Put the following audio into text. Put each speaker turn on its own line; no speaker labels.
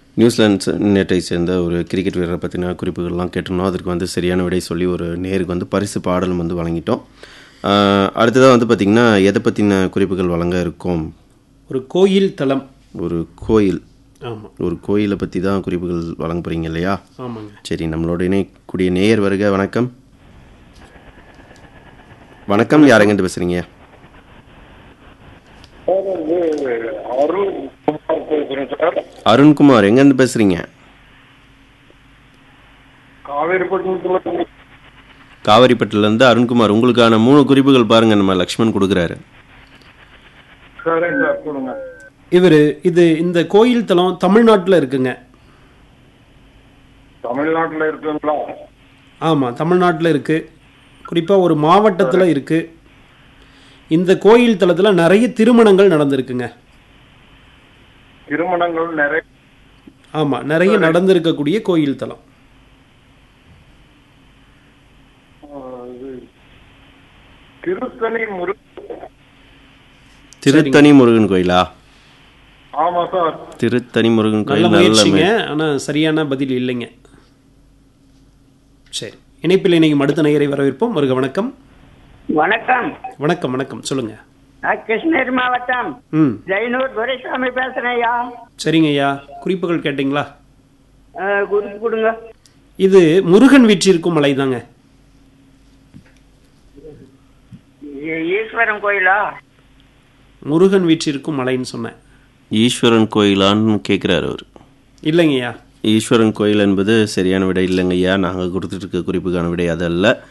New Zealand நேட்டை சேர்ந்த ஒரு cricket வீரரை பற்றின குறிப்புகள்லாம் கேட்டிருந்தோம் அதற்கு வந்து சரியான விடை சொல்லி ஒரு நேருக்கு வந்து பரிசு பாடலும் வந்து வழங்கிட்டோம் அடுத்ததாக வந்து பார்த்திங்கன்னா எதை பற்றின குறிப்புகள் வழங்க இருக்கோம்
ஒரு கோயில் தலம்
ஒரு கோயில்
ஆமாம்
ஒரு கோயிலை பற்றி தான் குறிப்புகள் வழங்க போகிறீங்க இல்லையா
ஆமாங்க
சரி நம்மளோட இணைக்கூடிய நேயர் வருக வணக்கம் வணக்கம் யாரெங்கிட்டு பேசுகிறீங்க
சார் வந்து அருண் குமார் பேசுறேன் சார்
அருண்குமார் எங்கேருந்து பேசுகிறீங்க
காவேரிப்பட்டினத்துல
காவிரிப்பட்டிலேருந்து அருண்குமார் உங்களுக்கான மூணு குறிப்புகள் பாருங்கள் நம்ம லக்ஷ்மண் கொடுக்குறாரு
சரிங்க சார் கொடுங்க
இவர் இது இந்த கோயில் தலம் தமிழ்நாட்டில் இருக்குங்க
தமிழ்நாட்டுல இருக்குங்களா
ஆமாம் தமிழ்நாட்டில் இருக்குது குறிப்பாக ஒரு மாவட்டத்தில் இருக்குது இந்த கோயில் தலத்தில் நிறைய திருமணங்கள் நடந்திருக்குங்க
திருமணங்கள் நிறைய
ஆமாம் நிறைய நடந்திருக்கக்கூடிய கோயில் தலம்
ஆ, இது திருத்தணி முரு
திருத்தணி முருகன் கோயிலா
ஆமா சார்
திருத்தணி முருகன்
நல்ல
கோயில் நல்ல
முயற்சிங்க ஆனால் சரியான பதில் இல்லைங்க சரி இணைப்பில் இன்னைக்கு அடுத்த நேயரை வரவேற்போம் வருக வணக்கம்
வணக்கம்
வணக்கம் வணக்கம் சொல்லுங்க
நான் கிருஷ்ணகிரி மாவட்டம்
ம்
ஜெயனூர் துரைசாமி பேசுறேன் ஐயா
சரிங்க ஐயா குறிப்புகள் கேட்டிங்களா
அஹ், குறிப்பு கொடுங்க
இது முருகன் வீற்றிருக்கும் மலை தாங்க
ஈ- ஈஸ்வரன் கோயிலா
முருகன் வீற்றிருக்கும் மலைன்னு சொன்னேன்
ஈஸ்வரன் கோயிலான்னு கேட்குறாரு அவர்
இல்லைங்கய்யா
ஈஸ்வரன் கோயில் என்பது சரியான விடை இல்லைங்க ஐயா நாங்கள் கொடுத்துட்டு இருக்க குறிப்புக்கான விடை அதல்ல